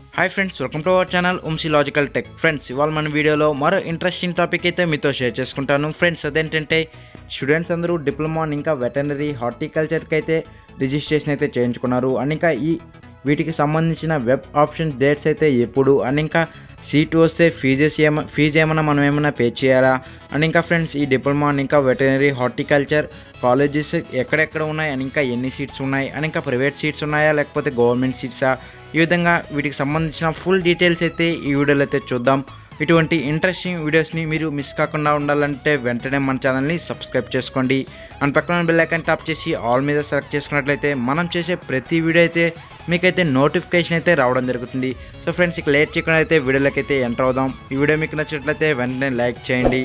hi friends welcome to our channel ఉంసి logical tech friends ఇవాళ మన వీడియోలో మరో ఇంట్రెస్టింగ్ టాపిక్ అయితే మీతో షేర్ చేసుకుంటాను ఫ్రెండ్స్ అదేంటంటే స్టూడెంట్స్ అందరూ డిప్లొమా ఇంకా వెటనరీ హార్టికల్చర్కి అయితే రిజిస్ట్రేషన్ అయితే చేయించుకున్నారు అండ్ ఇంకా ఈ వీటికి సంబంధించిన వెబ్ ఆప్షన్ డేట్స్ అయితే ఎప్పుడు అండ్ ఇంకా సీట్ వస్తే ఫీజెస్ ఏమ ఫీజు ఏమైనా మనం ఏమైనా పే చేయాలా అండ్ ఇంకా ఫ్రెండ్స్ ఈ డిప్లొమా అండ్ ఇంకా వెటనరీ హార్టికల్చర్ కాలేజెస్ ఎక్కడెక్కడ ఉన్నాయి అండ్ ఇంకా ఎన్ని సీట్స్ ఉన్నాయి అండ్ ఇంకా ప్రైవేట్ సీట్స్ ఉన్నాయా లేకపోతే గవర్నమెంట్ సీట్సా ఈ విధంగా వీటికి సంబంధించిన ఫుల్ డీటెయిల్స్ అయితే ఈ వీడియోలో అయితే చూద్దాం ఇటువంటి ఇంట్రెస్టింగ్ వీడియోస్ని మీరు మిస్ కాకుండా ఉండాలంటే వెంటనే మన ఛానల్ని సబ్స్క్రైబ్ చేసుకోండి అండ్ పక్కన బెల్ ఐకాన్ టాప్ చేసి ఆల్ మీద సెలెక్ట్ చేసుకున్నట్లయితే మనం చేసే ప్రతి వీడియో అయితే మీకైతే నోటిఫికేషన్ అయితే రావడం జరుగుతుంది సో ఫ్రెండ్స్ ఇక లేట్ చేయకుండా అయితే వీడియోలోకి అయితే ఎంటర్ అవుదాం ఈ వీడియో మీకు నచ్చినట్లయితే వెంటనే లైక్ చేయండి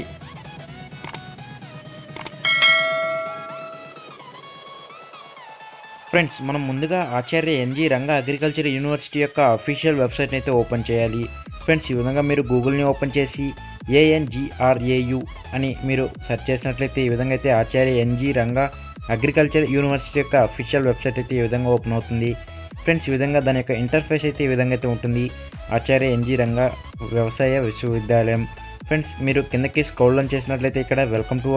ఫ్రెండ్స్ మనం ముందుగా Acharya NG Ranga agriculture university యొక్క అఫీషియల్ వెబ్సైట్ని అయితే ఓపెన్ చేయాలి ఫ్రెండ్స్ ఈ విధంగా మీరు గూగుల్ని ఓపెన్ చేసి ఏఎన్జిఆర్ఏయు అని మీరు సెర్చ్ చేసినట్లయితే ఈ విధంగా అయితే Acharya NG Ranga agriculture university యొక్క అఫీషియల్ వెబ్సైట్ అయితే ఈ విధంగా ఓపెన్ అవుతుంది ఫ్రెండ్స్ ఈ విధంగా దాని యొక్క ఇంటర్ఫేస్ అయితే ఈ విధంగా అయితే ఉంటుంది ఆచార్య ఎన్జీ రంగా వ్యవసాయ విశ్వవిద్యాలయం ఫ్రెండ్స్ మీరు కిందకి స్క్రోల్ డౌన్ చేసినట్లయితే ఇక్కడ వెల్కమ్ టు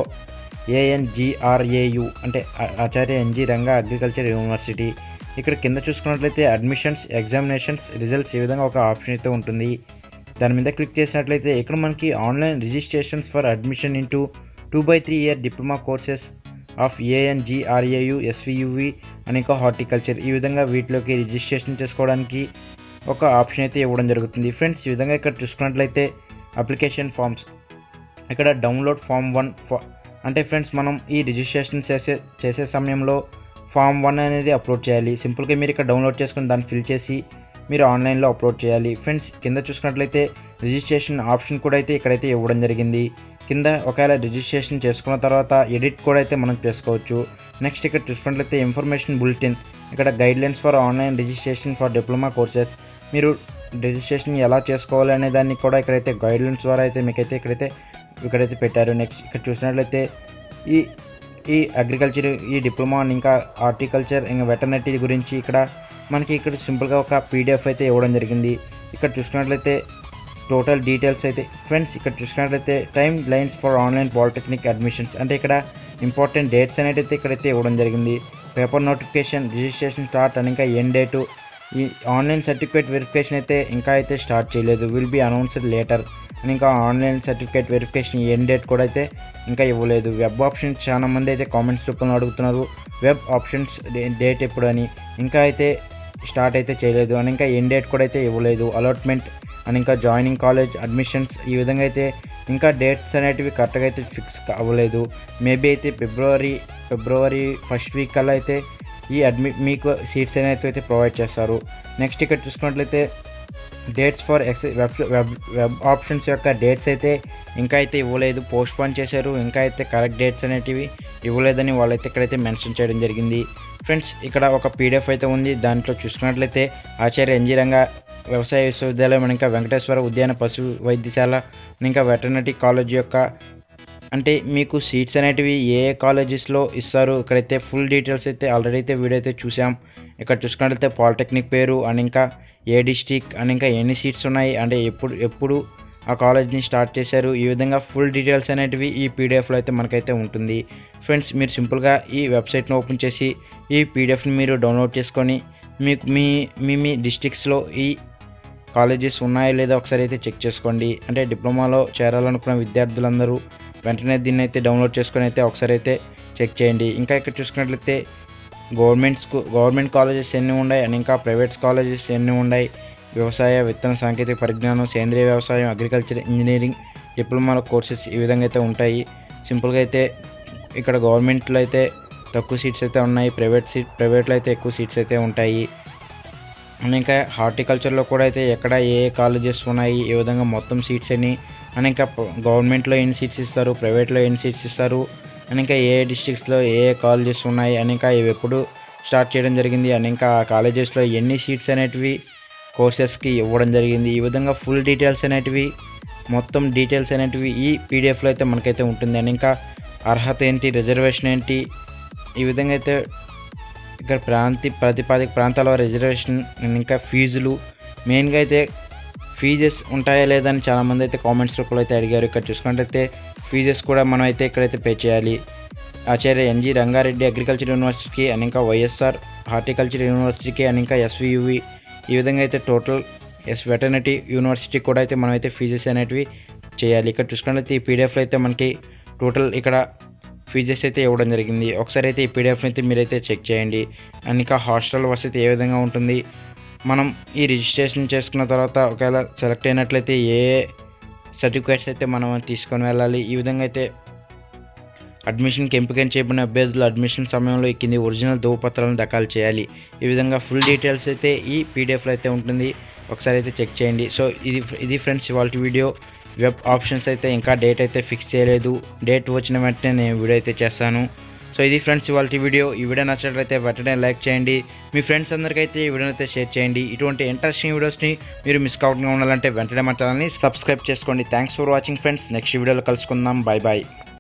ఏఎన్జిఆర్ఏయు అంటే ఆ- Acharya NG Ranga agriculture university ఇక్కడ కింద చూసుకున్నట్లయితే అడ్మిషన్స్ ఎగ్జామినేషన్స్ రిజల్ట్స్ ఈ విధంగా ఒక ఆప్షన్ అయితే ఉంటుంది దాని మీద క్లిక్ చేసినట్లయితే ఇక్కడ మనకి online registrations for admission into two by three year diploma courses of ANGRAU SVUV అని ఇంకా హార్టికల్చర్ ఈ విధంగా వీటిలోకి రిజిస్ట్రేషన్ చేసుకోవడానికి ఒక ఆప్షన్ అయితే ఇవ్వడం జరుగుతుంది ఫ్రెండ్స్ ఈ విధంగా ఇక్కడ చూసుకున్నట్లయితే అప్లికేషన్ ఫామ్స్ ఇక్కడ డౌన్లోడ్ ఫామ్ వన్ అంటే ఫ్రెండ్స్ మనం ఈ రిజిస్ట్రేషన్ చేసే చేసే సమయంలో ఫామ్ వన్ అనేది అప్లోడ్ చేయాలి సింపుల్గా మీరు ఇక్కడ డౌన్లోడ్ చేసుకుని దాన్ని ఫిల్ చేసి మీరు ఆన్లైన్లో అప్లోడ్ చేయాలి ఫ్రెండ్స్ కింద చూసుకున్నట్లయితే రిజిస్ట్రేషన్ ఆప్షన్ కూడా అయితే ఇక్కడైతే ఇవ్వడం జరిగింది కింద ఒకవేళ రిజిస్ట్రేషన్ చేసుకున్న తర్వాత ఎడిట్ కూడా అయితే మనం చేసుకోవచ్చు నెక్స్ట్ ఇక్కడ చూసుకున్నట్లయితే ఇన్ఫర్మేషన్ బులెటిన్ ఇక్కడ guidelines for online registration for diploma courses మీరు రిజిస్ట్రేషన్ ఎలా చేసుకోవాలి అనే దాన్ని కూడా ఇక్కడైతే గైడ్లైన్స్ ద్వారా అయితే మీకైతే ఇక్కడైతే ఇక్కడైతే పెట్టారు నెక్స్ట్ ఇక్కడ చూసినట్లయితే ఈ ఈ అగ్రికల్చర్ ఈ డిప్లొమా and ఇంకా హార్టికల్చర్ ఇంకా వెటర్నరీ గురించి ఇక్కడ మనకి ఇక్కడ సింపుల్గా ఒక పీడిఎఫ్ అయితే ఇవ్వడం జరిగింది ఇక్కడ చూసుకున్నట్లయితే టోటల్ డీటెయిల్స్ అయితే ఫ్రెండ్స్ ఇక్కడ చూసుకున్నట్లయితే timelines for online polytechnic admissions అంటే ఇక్కడ ఇంపార్టెంట్ డేట్స్ అనేది అయితే ఇక్కడైతే ఇవ్వడం జరిగింది పేపర్ నోటిఫికేషన్ రిజిస్ట్రేషన్ స్టార్ట్ అని ఇంకా ఎన్ డేటు ఈ ఆన్లైన్ సర్టిఫికేట్ వెరిఫికేషన్ అయితే ఇంకా అయితే స్టార్ట్ చేయలేదు విల్ బి అనౌన్స్డ్ లేటర్ అని ఇంకా online certificate verification end date కూడా అయితే ఇంకా ఇవ్వలేదు వెబ్ ఆప్షన్స్ చాలా మంది అయితే కామెంట్స్ రూపంలో అడుగుతున్నారు వెబ్ ఆప్షన్స్ డేట్ ఎప్పుడు అని ఇంకా అయితే స్టార్ట్ అయితే చేయలేదు అని ఇంకా ఎన్ డేట్ కూడా అయితే ఇవ్వలేదు అలాట్మెంట్ అండ్ ఇంకా జాయినింగ్ కాలేజ్ అడ్మిషన్స్ ఈ విధంగా అయితే ఇంకా డేట్స్ అనేటివి కరెక్ట్గా అయితే ఫిక్స్ అవ్వలేదు మేబీ అయితే ఫిబ్రవరి ఫిబ్రవరి ఫస్ట్ వీక్ కల్లా అయితే ఈ అడ్మి మీకు సీట్స్ అనేవి అయితే ప్రొవైడ్ చేస్తారు నెక్స్ట్ ఇక్కడ చూసుకున్నట్లయితే డేట్స్ ఫర్ ఎక్స్ వెబ్ వెబ్ వెబ్ ఆప్షన్స్ యొక్క డేట్స్ అయితే ఇంకా అయితే ఇవ్వలేదు పోస్ట్ పోన్ చేశారు ఇంకా అయితే కరెక్ట్ డేట్స్ అనేటివి ఇవ్వలేదని వాళ్ళైతే ఇక్కడైతే మెన్షన్ చేయడం జరిగింది ఫ్రెండ్స్ ఇక్కడ ఒక పీడిఎఫ్ అయితే ఉంది దాంట్లో చూసుకున్నట్లయితే ఆచార్య ఎన్జీ రంగా వ్యవసాయ విశ్వవిద్యాలయం and ఇంకా వెంకటేశ్వర ఉద్యాన పశు వైద్యశాల and ఇంకా వెటర్నరీ కాలేజ్ యొక్క అంటే మీకు సీట్స్ అనేటివి ఏ ఏ కాలేజెస్లో ఇస్తారు ఇక్కడైతే ఫుల్ డీటెయిల్స్ అయితే ఆల్రెడీ అయితే వీడియో అయితే చూసాం ఇక్కడ చూసుకున్నట్లయితే పాలిటెక్నిక్ పేరు అండ్ ఇంకా ఏ డిస్టిక్ అండ్ ఇంకా ఎన్ని సీట్స్ ఉన్నాయి అంటే ఎప్పుడు ఎప్పుడు ఆ కాలేజ్ని స్టార్ట్ చేశారు ఈ విధంగా ఫుల్ డీటెయిల్స్ అనేటివి ఈ పీడిఎఫ్లో అయితే మనకైతే ఉంటుంది ఫ్రెండ్స్ మీరు సింపుల్గా ఈ వెబ్సైట్ని ఓపెన్ చేసి ఈ పీడిఎఫ్ని మీరు డౌన్లోడ్ చేసుకొని మీకు మీ మీ మీ డిస్టిక్స్లో ఈ కాలేజెస్ ఉన్నాయో లేదో ఒకసారి అయితే చెక్ చేసుకోండి అంటే డిప్లొమాలో చేరాలనుకున్న విద్యార్థులందరూ వెంటనే దీన్ని అయితే డౌన్లోడ్ చేసుకొని అయితే ఒకసారి అయితే చెక్ చేయండి ఇంకా ఇక్కడ చూసుకున్నట్లయితే గవర్నమెంట్ స్కూ గవర్నమెంట్ కాలేజెస్ ఎన్ని ఉన్నాయి అండ్ ఇంకా ప్రైవేట్ కాలేజెస్ ఎన్ని ఉన్నాయి వ్యవసాయ విత్తన సాంకేతిక పరిజ్ఞానం సేంద్రియ వ్యవసాయం అగ్రికల్చర్ ఇంజనీరింగ్ డిప్లొమాల కోర్సెస్ ఈ విధంగా అయితే ఉంటాయి సింపుల్గా అయితే ఇక్కడ గవర్నమెంట్లో అయితే తక్కువ సీట్స్ అయితే ఉన్నాయి ప్రైవేట్ సీట్ ప్రైవేట్లో అయితే ఎక్కువ సీట్స్ అయితే ఉంటాయి అండ్ ఇంకా హార్టికల్చర్లో కూడా అయితే ఎక్కడ ఏ ఏ కాలేజెస్ ఉన్నాయి ఏ విధంగా మొత్తం సీట్స్ అని అండ్ ఇంకా గవర్నమెంట్లో ఎన్ని సీట్స్ ఇస్తారు ప్రైవేట్లో ఎన్ని సీట్స్ ఇస్తారు అండ్ ఇంకా ఏ డిస్ట్రిక్ట్స్లో ఏ ఏ కాలేజెస్ ఉన్నాయి అండ్ ఇంకా ఇవి ఎప్పుడు స్టార్ట్ చేయడం జరిగింది అండ్ ఇంకా ఆ కాలేజెస్లో ఎన్ని సీట్స్ అనేటివి కోర్సెస్కి ఇవ్వడం జరిగింది ఈ విధంగా ఫుల్ డీటెయిల్స్ అనేటివి మొత్తం డీటెయిల్స్ అనేటివి ఈ పీడిఎఫ్లో అయితే మనకైతే ఉంటుంది అండ్ ఇంకా అర్హత ఏంటి రిజర్వేషన్ ఏంటి ఈ విధంగా అయితే ఇక్కడ ప్రాంతి ప్రతిపాదిక ప్రాంతాల రిజర్వేషన్ ఇంకా ఫీజులు మెయిన్గా అయితే ఫీజెస్ ఉంటాయా లేదా అని చాలామంది అయితే కామెంట్స్ రూపంలో అయితే అడిగారు ఇక్కడ చూసుకున్నట్లయితే ఫీజెస్ కూడా మనం అయితే ఇక్కడైతే పే చేయాలి ఆచార్య ఎన్జి రంగారెడ్డి అగ్రికల్చర్ యూనివర్సిటీకి అండ్ ఇంకా వైఎస్ఆర్ హార్టికల్చర్ యూనివర్సిటీకి అండ్ ఇంకా ఎస్వియువి ఈ విధంగా అయితే టోటల్ ఎస్ వెటర్నిటీ యూనివర్సిటీ కూడా అయితే మనం అయితే ఫీజెస్ అనేటివి చేయాలి ఇక్కడ చూసుకున్నట్లయితే ఈ పీడిఎఫ్లో అయితే మనకి టోటల్ ఇక్కడ ఫీజెస్ అయితే ఇవ్వడం జరిగింది ఒకసారి అయితే ఈ పీడిఎఫ్ని అయితే మీరైతే చెక్ చేయండి అండ్ ఇంకా హాస్టల్ వసతి ఏ విధంగా ఉంటుంది మనం ఈ రిజిస్ట్రేషన్ చేసుకున్న తర్వాత ఒకవేళ సెలెక్ట్ అయినట్లయితే ఏ సర్టిఫికేట్స్ అయితే మనం తీసుకొని వెళ్ళాలి ఈ విధంగా అయితే అడ్మిషన్కి ఎంపిక చేయబడిన అభ్యర్థులు అడ్మిషన్ సమయంలో ఈ కింది ఒరిజినల్ ధృవపత్రాలను దాఖలు చేయాలి ఈ విధంగా ఫుల్ డీటెయిల్స్ అయితే ఈ పీడిఎఫ్లో అయితే ఉంటుంది ఒకసారి అయితే చెక్ చేయండి సో ఇది ఇది ఫ్రెండ్స్ ఇవాళ వీడియో వెబ్ ఆప్షన్స్ అయితే ఇంకా డేట్ అయితే ఫిక్స్ చేయలేదు డేట్ వచ్చిన వెంటనే నేను వీడియో అయితే చేస్తాను సో ఇది ఫ్రెండ్స్ ఇవాళ వీడియో ఈ వీడియో నచ్చినట్లయితే వెంటనే లైక్ చేయండి మీ ఫ్రెండ్స్ అందరికైతే ఈ వీడియోని అయితే షేర్ చేయండి ఇటువంటి ఇంట్రెస్టింగ్ వీడియోస్ని మీరు మిస్ కాకుండా ఉండాలంటే వెంటనే మా ఛానల్ని సబ్స్క్రైబ్ చేసుకోండి thanks for watching friends next వీడియోలో కలుసుకుందాం బాయ్ బాయ్